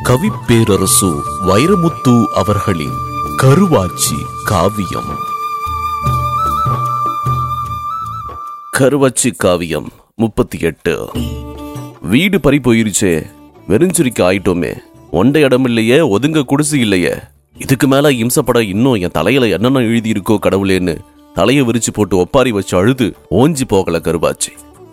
கவிப்பேரரசு வைரமுத்து அவர்களின் கருவாச்சி காவியம் கருவாச்சி காவியம் முப்பத்தி எட்டு வீடு பறி போயிருச்சே வெறிஞ்சுரிக்க ஆயிட்டோமே ஒண்டை இடம் இல்லையே ஒதுங்க குடிசு இல்லையே இதுக்கு மேல இம்சப்பட இன்னும் என் தலையில என்னென்ன எழுதி இருக்கோ கடவுளேன்னு தலையை விரிச்சு போட்டு ஒப்பாரி வச்சு அழுது ஓஞ்சி போகல கருவாச்சி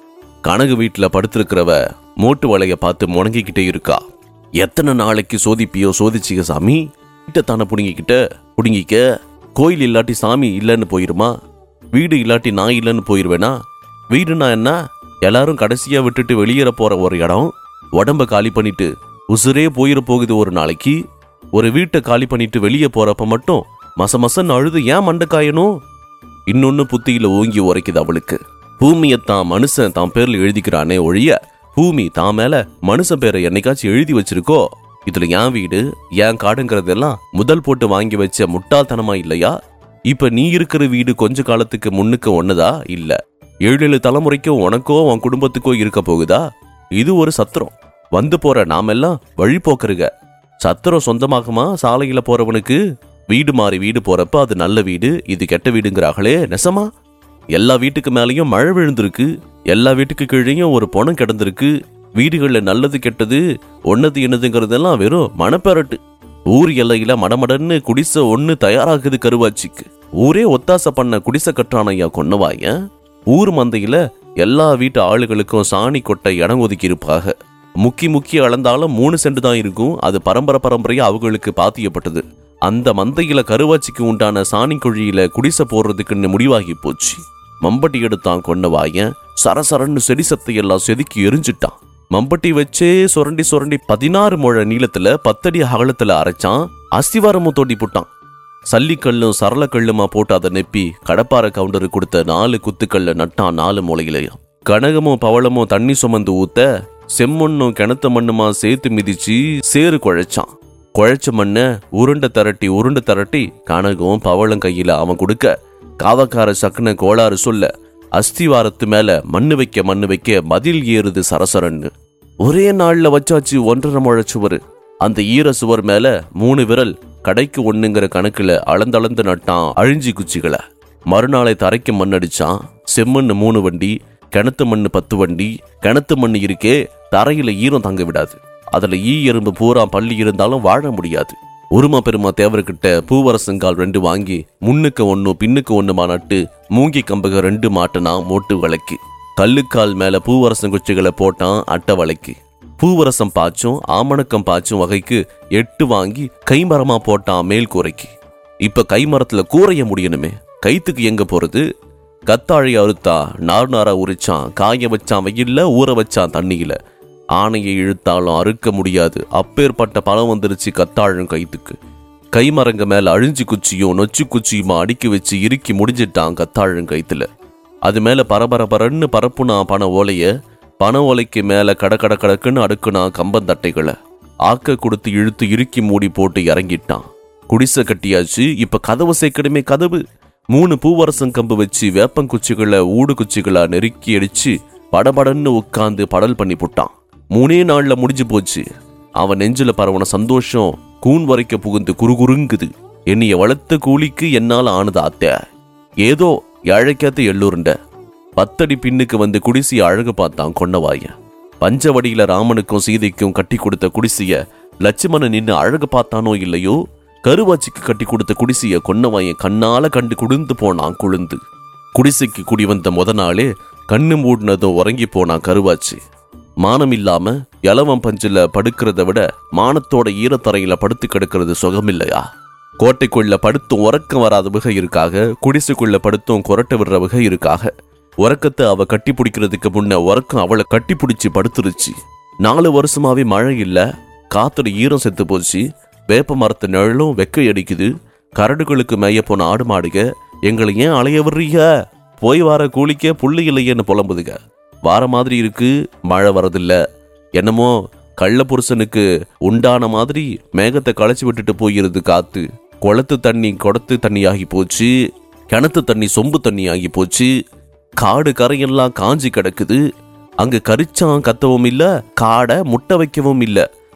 கனகு வீட்டுல படுத்திருக்கிறவ மோட்டு வலைய பார்த்து முணங்கிக்கிட்டே இருக்கா எத்தனை நாளைக்கு சோதிப்பியோ சோதிச்சிக்க சாமி கிட்ட தானே புடுங்கிக்கிட்ட புடுங்கிக்க கோயில் இல்லாட்டி சாமி இல்லைன்னு போயிருமா வீடு இல்லாட்டி நான் இல்லைன்னு போயிருவேனா வீடுனா என்ன எல்லாரும் கடைசியா விட்டுட்டு வெளியேற போற ஒரு இடம் உடம்ப காலி பண்ணிட்டு உசுரே போயிட போகுது ஒரு நாளைக்கு ஒரு வீட்டை காலி பண்ணிட்டு வெளியே போறப்ப மட்டும் மச மசன்னு அழுது ஏன் மண்டை காயணும் இன்னொன்னு புத்தியில ஓங்கி உரைக்குது அவளுக்கு பூமியை தான் மனுஷன் தான் பேர்ல எழுதிக்கிறானே ஒழிய பூமி தான் மேல மனுஷன் பேரை என்னைக்காச்சும் எழுதி வச்சிருக்கோ இதுல என் வீடு என் காடுங்கிறதெல்லாம் முதல் போட்டு வாங்கி வச்ச முட்டாள்தனமா இல்லையா இப்ப நீ இருக்கிற வீடு கொஞ்ச காலத்துக்கு முன்னுக்கு ஒண்ணுதா இல்ல ஏழு ஏழு தலைமுறைக்கும் உனக்கோ உன் குடும்பத்துக்கோ இருக்க போகுதா இது ஒரு சத்திரம் வந்து போற நாமெல்லாம் வழிபோக்கருக சத்திரம் சொந்தமாகுமா சாலையில போறவனுக்கு வீடு மாறி வீடு போறப்ப அது நல்ல வீடு இது கெட்ட வீடுங்கிறாங்களே நெசமா எல்லா வீட்டுக்கு மேலேயும் மழை விழுந்திருக்கு எல்லா வீட்டுக்கு கீழேயும் ஒரு பணம் கிடந்திருக்கு வீடுகள்ல நல்லது கெட்டது ஒன்னது என்னதுங்கிறதெல்லாம் வெறும் மனப்பெரட்டு ஊர் எல்லையில மடமடன்னு குடிசை ஒண்ணு தயாராகுது கருவாச்சிக்கு ஊரே ஒத்தாசை பண்ண குடிசை கட்டுறானையா கொன்னவாயன் ஊர் மந்தையில எல்லா வீட்டு ஆளுகளுக்கும் சாணி கொட்டை இடம் ஒதுக்கி இருப்பாக முக்கி முக்கி அளந்தாலும் மூணு சென்ட் தான் இருக்கும் அது பரம்பரை பரம்பரையா அவங்களுக்கு பாத்தியப்பட்டது அந்த மந்தையில கருவாச்சிக்கு உண்டான சாணி குழியில குடிசை போடுறதுக்குன்னு முடிவாகி போச்சு மம்பட்டி எடுத்தான் கொண்ட வாயன் சரசரன்னு செடிசத்தை எல்லாம் செதுக்கி எரிஞ்சிட்டான் மம்பட்டி வச்சே சுரண்டி சுரண்டி பதினாறு முழ நீளத்துல பத்தடி அகலத்துல அரைச்சான் அஸ்திவாரமும் தோண்டி போட்டான் சல்லிக்கல்லும் சரளக்கல்லுமா போட்டு அதை நெப்பி கடப்பார கவுண்டரு கொடுத்த நாலு குத்துக்கல்ல நட்டான் நாலு மூலையிலையும் கனகமும் பவளமும் தண்ணி சுமந்து ஊத்த செம்மண்ணும் கிணத்து மண்ணுமா சேர்த்து மிதிச்சு சேறு குழைச்சான் குழைச்ச மண்ண உருண்டை திரட்டி உருண்டை திரட்டி கனகும் பவளம் கையில அவன் கொடுக்க காவக்கார சக்குன கோளாறு சொல்ல அஸ்திவாரத்து மேல மண்ணு வைக்க மண்ணு வைக்க மதில் ஏறுது சரசரன்னு ஒரே நாள்ல வச்சாச்சு ஒன்றரை முழ சுவர் அந்த ஈர சுவர் மேல மூணு விரல் கடைக்கு ஒண்ணுங்கிற கணக்குல அளந்தளந்து நட்டான் அழிஞ்சி குச்சிகளை மறுநாளை தரைக்கு மண் அடிச்சான் செம்மண்ணு மூணு வண்டி கிணத்து மண்ணு பத்து வண்டி கிணத்து மண்ணு இருக்கே தரையில ஈரம் தங்க விடாது அதுல ஈ எறும்பு பூரா பள்ளி இருந்தாலும் வாழ முடியாது உருமா பெருமா தேவர்கிட்ட பூவரசங்கால் ரெண்டு வாங்கி முன்னுக்கு ஒண்ணு பின்னுக்கு ஒண்ணுமா நட்டு மூங்கி கம்பக ரெண்டு மாட்டினா மோட்டு வளைக்கு கல்லுக்கால் மேல பூவரசம் குச்சிகளை போட்டான் அட்டை வளைக்கு பூவரசம் பாய்ச்சும் ஆமணக்கம் பாய்ச்சும் வகைக்கு எட்டு வாங்கி கைமரமா போட்டான் மேல் கூரைக்கு இப்ப கைமரத்துல கூரைய முடியணுமே கைத்துக்கு எங்க போறது கத்தாழை அறுத்தா நார் நாரா உரிச்சான் காய வச்சான் வெயில்ல ஊற வச்சான் தண்ணியில ஆணையை இழுத்தாலும் அறுக்க முடியாது அப்பேற்பட்ட பழம் வந்துருச்சு கத்தாழும் கைத்துக்கு கைமரங்க மேல அழிஞ்சு குச்சியும் நொச்சு குச்சியுமா அடுக்கி வச்சு இறுக்கி முடிஞ்சிட்டான் கத்தாழும் கைத்துல அது மேல பரபர பரன்னு பரப்புனா பண ஓலைய பண ஓலைக்கு மேல கட கட கடக்குன்னு அடுக்குனா கம்பந்தட்டைகளை ஆக்க கொடுத்து இழுத்து இறுக்கி மூடி போட்டு இறங்கிட்டான் குடிசை கட்டியாச்சு இப்ப கதவு சேர்க்கணுமே கதவு மூணு பூவரசம் கம்பு வச்சு வேப்பங்குச்சிகளை ஊடு குச்சிகளா நெருக்கி அடிச்சு படபடன்னு உட்காந்து படல் பண்ணி போட்டான் மூணே நாள்ல முடிஞ்சு போச்சு அவன் நெஞ்சில பரவன சந்தோஷம் கூன் வரைக்க புகுந்து குறுகுறுங்குது என்னைய வளர்த்த கூலிக்கு என்னால ஆனது அத்தை ஏதோ ஏழைக்காத்த எள்ளூருண்ட பத்தடி பின்னுக்கு வந்து குடிசைய அழகு பார்த்தான் கொன்னவாய பஞ்சவடியில ராமனுக்கும் சீதைக்கும் கட்டி கொடுத்த குடிசைய லட்சுமணன் நின்னு அழகு பார்த்தானோ இல்லையோ கருவாச்சிக்கு கட்டி கொடுத்த குடிசைய கொன்னவாயன் கண்ணால கண்டு குளிர்ந்து போனான் குளிர்ந்து குடிசைக்கு குடி வந்த முத நாளே கண்ணு மூடினதும் உறங்கி போனான் கருவாச்சி மானம் இல்லாம இலவம் பஞ்சுல படுக்கிறத விட மானத்தோட ஈரத்தரையில படுத்து கிடக்கிறது சுகமில்லையா கோட்டைக்குள்ள படுத்தும் உறக்கம் வராத வகை இருக்காக குடிசைக்குள்ள படுத்தும் குரட்ட விடுற வகை இருக்காக உறக்கத்தை அவ கட்டி பிடிக்கிறதுக்கு முன்ன உறக்கம் அவளை கட்டி பிடிச்சி படுத்துருச்சு நாலு வருஷமாவே மழை இல்ல காத்தோட ஈரம் செத்து போச்சு வேப்ப மரத்து நிழலும் வெக்கை அடிக்குது கரடுகளுக்கு மேய போன ஆடு மாடுக எங்களை ஏன் அலைய விடுறீங்க போய் வர கூலிக்கே புள்ளி இல்லையேன்னு புலம்புதுக வார மாதிரி இருக்கு மழை வரதில்ல என்னமோ கள்ள புருஷனுக்கு உண்டான மாதிரி மேகத்தை களைச்சி விட்டுட்டு போயிருது காத்து குளத்து தண்ணி குடத்து தண்ணி ஆகி போச்சு கிணத்து தண்ணி சொம்பு தண்ணி ஆகி போச்சு காடு கரையெல்லாம் காஞ்சி கிடக்குது அங்க கரிச்சான் கத்தவும் இல்ல காடை முட்டை வைக்கவும் இல்ல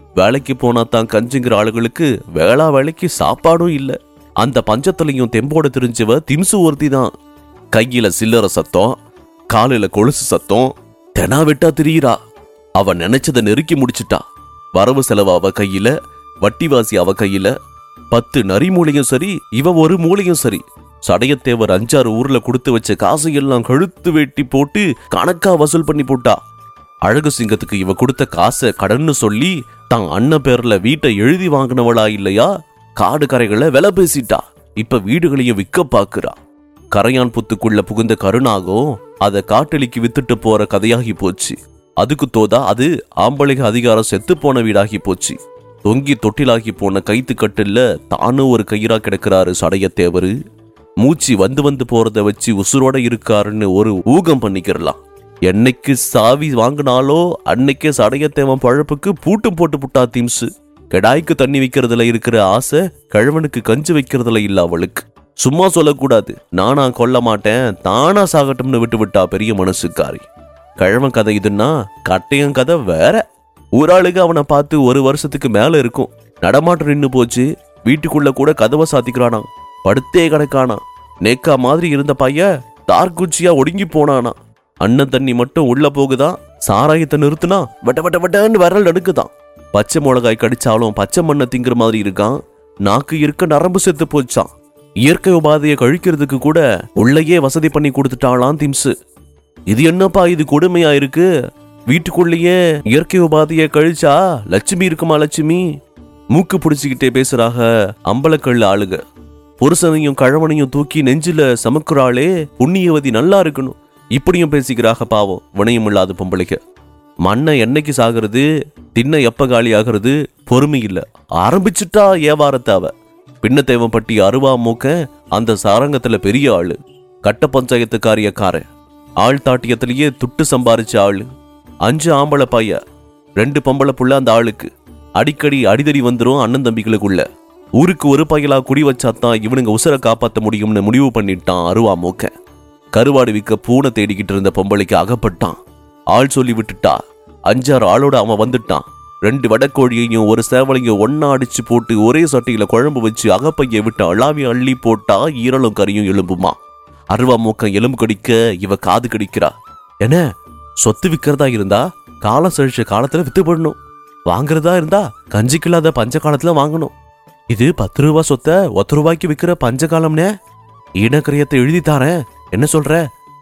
வேலைக்கு போனா தான் கஞ்சுங்கிற ஆளுகளுக்கு வேளா வேலைக்கு சாப்பாடும் இல்ல அந்த பஞ்சத்துலயும் தெம்போட தெரிஞ்சவ திம்சு ஒருத்தி தான் கையில சில்லற சத்தம் காலில கொலுசு சத்தம் தெனா விட்டா திரியிறா அவ நினைச்சதை நெருக்கி முடிச்சிட்டா வரவு செலவு அவ கையில வட்டிவாசி அவ கையில பத்து நரி மூலையும் சரி இவ ஒரு மூலையும் சரி சடையத்தேவர் அஞ்சாறு ஊர்ல கொடுத்து வச்ச காசையெல்லாம் கழுத்து வெட்டி போட்டு கணக்கா வசூல் பண்ணி போட்டா அழகு சிங்கத்துக்கு இவ கொடுத்த காசை கடன்னு சொல்லி தான் அண்ணன் பேர்ல வீட்டை எழுதி வாங்கினவளா இல்லையா காடு கரைகளை விலை பேசிட்டா இப்ப வீடுகளையும் விற்க பாக்குறா கரையான் புத்துக்குள்ள புகுந்த கருணாகம் அதை காட்டலிக்கு வித்துட்டு போற கதையாகி போச்சு அதுக்கு தோதா அது ஆம்பளைக அதிகாரம் செத்து போன வீடாகி போச்சு தொங்கி தொட்டிலாகி போன கைத்து கட்டில்ல தானும் ஒரு கயிறா கிடக்கிறாரு சடையத்தேவரு மூச்சு வந்து வந்து போறத வச்சு உசுரோட இருக்காருன்னு ஒரு ஊகம் பண்ணிக்கிறலாம் என்னைக்கு சாவி வாங்கினாலோ அன்னைக்கே சடையத்தேவன் பழப்புக்கு பூட்டும் போட்டு புட்டா திம்சு கெடாய்க்கு தண்ணி வைக்கிறதுல இருக்கிற ஆசை கழவனுக்கு கஞ்சி வைக்கிறதுல இல்ல அவளுக்கு சும்மா சொல்லக்கூடாது நானா கொல்ல மாட்டேன் தானா சாகட்டும்னு விட்டு விட்டா பெரிய மனசுக்காரி கழவன் கதை இதுன்னா கட்டையன் கதை வேற ஊராளுக்கு அவனை பார்த்து ஒரு வருஷத்துக்கு மேல இருக்கும் நடமாட்டம் நின்னு போச்சு வீட்டுக்குள்ள கூட கதவை சாத்திக்கிறானாம் படுத்தே கிடக்கானா நேக்கா மாதிரி இருந்த பையன் தார்குச்சியா ஒடுங்கி போனானா அண்ணன் தண்ணி மட்டும் உள்ள போகுதா சாராயத்தை நிறுத்துனா வட்ட வட்ட வட்டன்னு விரல் நடுக்குதான் பச்சை மிளகாய் கடிச்சாலும் பச்சை மண்ணை திங்கிற மாதிரி இருக்கான் நாக்கு இருக்க நரம்பு செத்து போச்சான் இயற்கை உபாதையை கழிக்கிறதுக்கு கூட உள்ளேயே வசதி பண்ணி கொடுத்துட்டாளாம் திம்சு இது என்னப்பா இது கொடுமையா இருக்கு வீட்டுக்குள்ளேயே இயற்கை உபாதையை கழிச்சா லட்சுமி இருக்குமா லட்சுமி மூக்கு பிடிச்சிக்கிட்டே பேசுறாக அம்பலக்கள்ள ஆளுக புருஷனையும் கழவனையும் தூக்கி நெஞ்சில சமக்குறாளே புண்ணியவதி நல்லா இருக்கணும் இப்படியும் பேசிக்கிறாக பாவம் வினயம் இல்லாத பொம்பளைக்க மண்ணை என்னைக்கு சாகிறது தின்ன எப்ப காலி ஆகிறது பொறுமை இல்ல ஆரம்பிச்சுட்டா ஏவாரத்தை அவ பின்ன தேவப்பட்டி அருவா மூக்க அந்த சாரங்கத்துல பெரிய ஆளு கட்ட பஞ்சாயத்துக்காரியக்காரன் ஆள் தாட்டியத்திலேயே துட்டு சம்பாரிச்ச ஆளு அஞ்சு ஆம்பளை பைய ரெண்டு பொம்பளை புள்ள அந்த ஆளுக்கு அடிக்கடி அடிதடி வந்துரும் அண்ணன் தம்பிகளுக்குள்ள ஊருக்கு ஒரு பையலா குடி வச்சாதான் இவனுங்க உசுரை காப்பாத்த முடியும்னு முடிவு பண்ணிட்டான் அருவா மூக்க கருவாடு விற்க பூனை தேடிக்கிட்டு இருந்த பொம்பளைக்கு அகப்பட்டான் ஆள் சொல்லி விட்டுட்டா அஞ்சாறு ஆளோட அவன் வந்துட்டான் ரெண்டு வடக்கோழியையும் ஒரு சேவலையும் ஒன்னா அடிச்சு போட்டு ஒரே சட்டியில குழம்பு வச்சு அகப்பைய விட்டு அளாவி அள்ளி போட்டா ஈரலும் கறியும் எலும்புமா அருவா மூக்கம் எலும்பு கடிக்க இவ காது கடிக்கிறா என்ன சொத்து விற்கிறதா இருந்தா காலம் செழிச்ச காலத்துல வித்து போடணும் வாங்குறதா இருந்தா கஞ்சிக்கு இல்லாத பஞ்ச காலத்துல வாங்கணும் இது பத்து ரூபா சொத்தை ஒத்த ரூபாய்க்கு விற்கிற பஞ்ச காலம்னே ஈனக்கரியத்தை எழுதி தாரேன் என்ன சொல்ற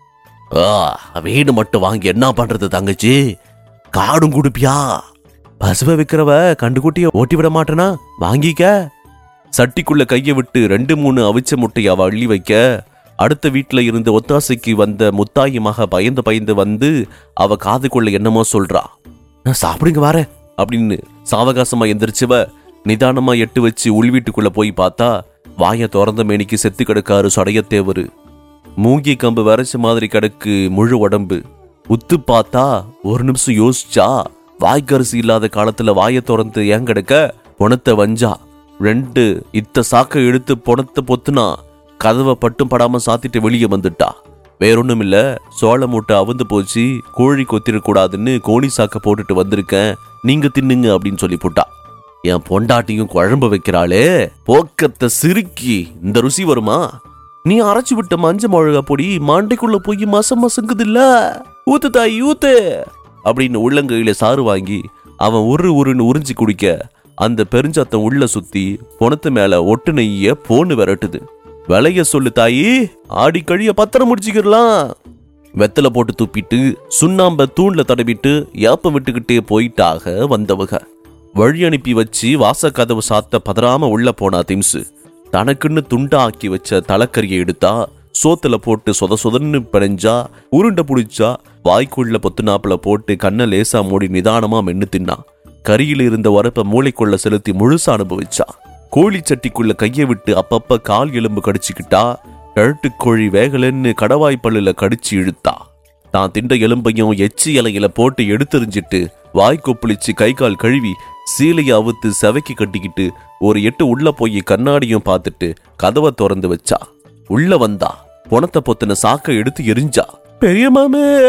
ஆ, வீடு மட்டும் வாங்கி என்ன பண்றது தங்கச்சி காடும் குடுப்பியா பசுவை விக்கிறவ கண்டுக்குட்டிய ஓட்டி விட மாட்டேனா வாங்கிக்க சட்டிக்குள்ள கைய விட்டு ரெண்டு மூணு அவிச்ச முட்டைய அவ அள்ளி வைக்க அடுத்த வீட்ல இருந்து ஒத்தாசைக்கு வந்த முத்தாயி மக பயந்து பயந்து வந்து அவ காதுக்குள்ள என்னமோ சொல்றா நான் சாப்பிடுங்க வரேன் அப்படின்னு சாவகாசமா எந்திரிச்சவ நிதானமா எட்டு வச்சு உள் வீட்டுக்குள்ள போய் பார்த்தா வாய திறந்த மேனிக்கு செத்து கிடக்காரு சடையத்தேவரு மூங்கி கம்பு வரைச்ச மாதிரி கிடக்கு முழு உடம்பு உத்து பார்த்தா ஒரு நிமிஷம் யோசிச்சா வாய்க்கரிசி இல்லாத காலத்துல வாயை திறந்து ஏன் கிடக்க பொணத்தை வஞ்சா ரெண்டு இத்த சாக்க இழுத்து பொணத்தை பொத்துனா கதவை பட்டும் படாம சாத்திட்டு வெளியே வந்துட்டா வேறொன்னும் இல்ல சோள மூட்டை அவுந்து போச்சு கோழி கொத்திடக்கூடாதுன்னு கோணி சாக்க போட்டுட்டு வந்திருக்கேன் நீங்க தின்னுங்க அப்படின்னு சொல்லி போட்டா என் பொண்டாட்டியும் குழம்பு வைக்கிறாளே போக்கத்தை சிறுக்கி இந்த ருசி வருமா நீ அரைச்சு விட்ட மஞ்ச மிளகா பொடி மண்டைக்குள்ள போய் மசம் மசங்குது இல்ல ஊத்து தாய் ஊத்து அப்படின்னு உள்ளங்கையில சாறு வாங்கி அவன் உரு உருன்னு உறிஞ்சி குடிக்க அந்த பெருஞ்சாத்தம் உள்ள சுத்தி பொணத்து மேல ஒட்டு நெய்ய போன்னு விரட்டுது விலைய சொல்லு தாயி ஆடி கழிய பத்திரம் முடிச்சுக்கிடலாம் வெத்தலை போட்டு துப்பிட்டு சுண்ணாம்ப தூண்ல தடவிட்டு ஏப்பம் விட்டுக்கிட்டே போயிட்டாக வந்தவக வழி அனுப்பி வச்சு வாசக்கதவு சாத்த பதறாம உள்ள போனா திம்சு தனக்குன்னு துண்டா ஆக்கி வச்ச தலைக்கறியை எடுத்தா சோத்துல போட்டு சொத சொதன்னு பிணைஞ்சா உருண்டை புடிச்சா வாய்க்குள்ள பொத்துனாப்புல போட்டு கண்ணை லேசா மூடி நிதானமா மென்னு தின்னா கரியில இருந்த உரப்ப மூளைக்குள்ள செலுத்தி முழுசா அனுபவிச்சா கோழி சட்டிக்குள்ள கையை விட்டு அப்பப்ப கால் எலும்பு கடிச்சுக்கிட்டா கழட்டு கோழி வேகலன்னு கடவாய் பல்லுல கடிச்சு இழுத்தா தான் திண்ட எலும்பையும் எச்சி இலையில போட்டு எடுத்தெறிஞ்சிட்டு வாய் கொப்பளிச்சு கை கால் கழுவி சீலையை அவுத்து செவைக்கு கட்டிக்கிட்டு ஒரு எட்டு உள்ள போய் கண்ணாடியும் பார்த்துட்டு கதவை திறந்து வச்சா உள்ள வந்தா பொணத்தை பொத்துன சாக்க எடுத்து எரிஞ்சா பெரிய மாமே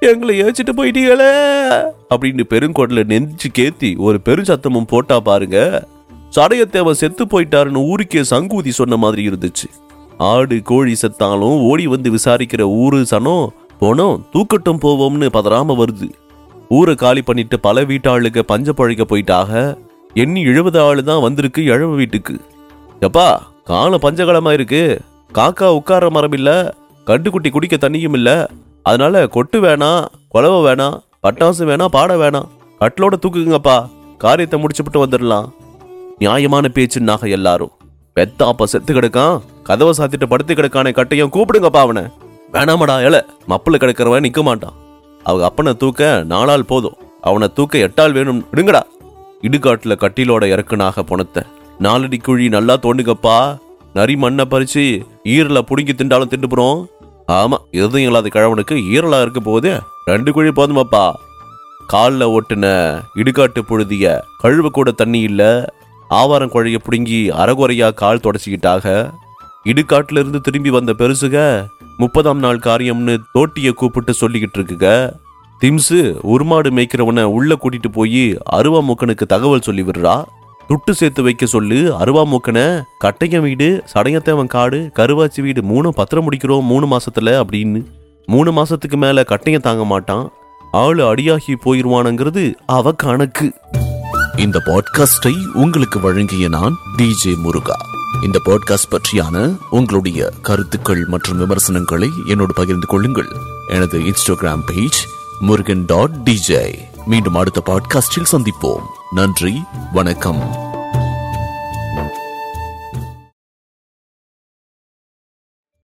எங்களை ஏச்சிட்டு போயிட்டீங்களே அப்படின்னு பெருங்கொடல நெஞ்சு கேத்தி ஒரு பெருஞ்சத்தமும் போட்டா பாருங்க சடையத்தேவன் செத்து போயிட்டாருன்னு ஊருக்கே சங்கூதி சொன்ன மாதிரி இருந்துச்சு ஆடு கோழி செத்தாலும் ஓடி வந்து விசாரிக்கிற ஊரு சனம் போனோம் தூக்கட்டும் போவோம்னு பதறாம வருது ஊரை காலி பண்ணிட்டு பல வீட்டாளுக பஞ்ச பழக போயிட்டாக எண்ணி எழுபது ஆளு தான் வந்திருக்கு இழவ வீட்டுக்கு எப்பா காலம் பஞ்சகாலமா இருக்கு காக்கா உட்கார மரம் இல்ல கண்டுக்குட்டி குடிக்க தண்ணியும் இல்ல அதனால கொட்டு வேணாம் குலவ வேணாம் பட்டாசு வேணாம் பாட வேணாம் கட்டிலோட தூக்குங்கப்பா காரியத்தை முடிச்சுப்புட்டு வந்துடலாம் நியாயமான பேச்சுன்னாக எல்லாரும் பெத்தாப்பா செத்து கிடக்கான் கதவை சாத்திட்டு படுத்து கிடக்கானே கட்டையும் கூப்பிடுங்கப்பா அவனை வேணாமடா ஏல மப்பிள கிடக்கிறவன் நிக்க மாட்டான் அவங்க அப்பனை தூக்க நாளால் போதும் அவனை தூக்க எட்டால் வேணும் விடுங்கடா இடுகாட்டுல கட்டிலோட இறக்குனாக பொணத்த நாலடி குழி நல்லா தோண்டுங்கப்பா நரி மண்ணை பறிச்சு ஈரல புடுங்கி திண்டாலும் திண்டுப்புறோம் ஆமா எதுவும் இல்லாத கிழவனுக்கு ஈரலா இருக்க போது ரெண்டு குழி போதுமாப்பா காலில் ஒட்டுன இடுகாட்டு புழுதிய கழுவ கூட தண்ணி இல்ல ஆவாரம் குழைய பிடுங்கி அறகுறையா கால் தொடச்சிக்கிட்டாக இடுகாட்டுல இருந்து திரும்பி வந்த பெருசுக முப்பதாம் நாள் காரியம்னு தோட்டிய கூப்பிட்டு சொல்லிக்கிட்டு இருக்குங்க திம்சு உருமாடு மேய்க்கிறவனை உள்ள கூட்டிட்டு போய் அருவா மூக்கனுக்கு தகவல் சொல்லி விடுறா துட்டு சேர்த்து வைக்க சொல்லு அருவா மூக்கனை கட்டையன் வீடு சடையத்தேவன் காடு கருவாச்சி வீடு மூணும் பத்திரம் முடிக்கிறோம் மூணு மாசத்துல அப்படின்னு மூணு மாசத்துக்கு மேல கட்டையன் தாங்க மாட்டான் ஆளு அடியாகி போயிருவானுங்கிறது அவ கணக்கு இந்த பாட்காஸ்டை உங்களுக்கு வழங்கிய நான் டிஜே முருகா இந்த பாட்காஸ்ட் பற்றியான உங்களுடைய கருத்துக்கள் மற்றும் விமர்சனங்களை என்னோடு பகிர்ந்து கொள்ளுங்கள் எனது Instagram page Murugan dot DJ மீண்டும் அடுத்த பாட்காஸ்டில் சந்திப்போம் நன்றி வணக்கம்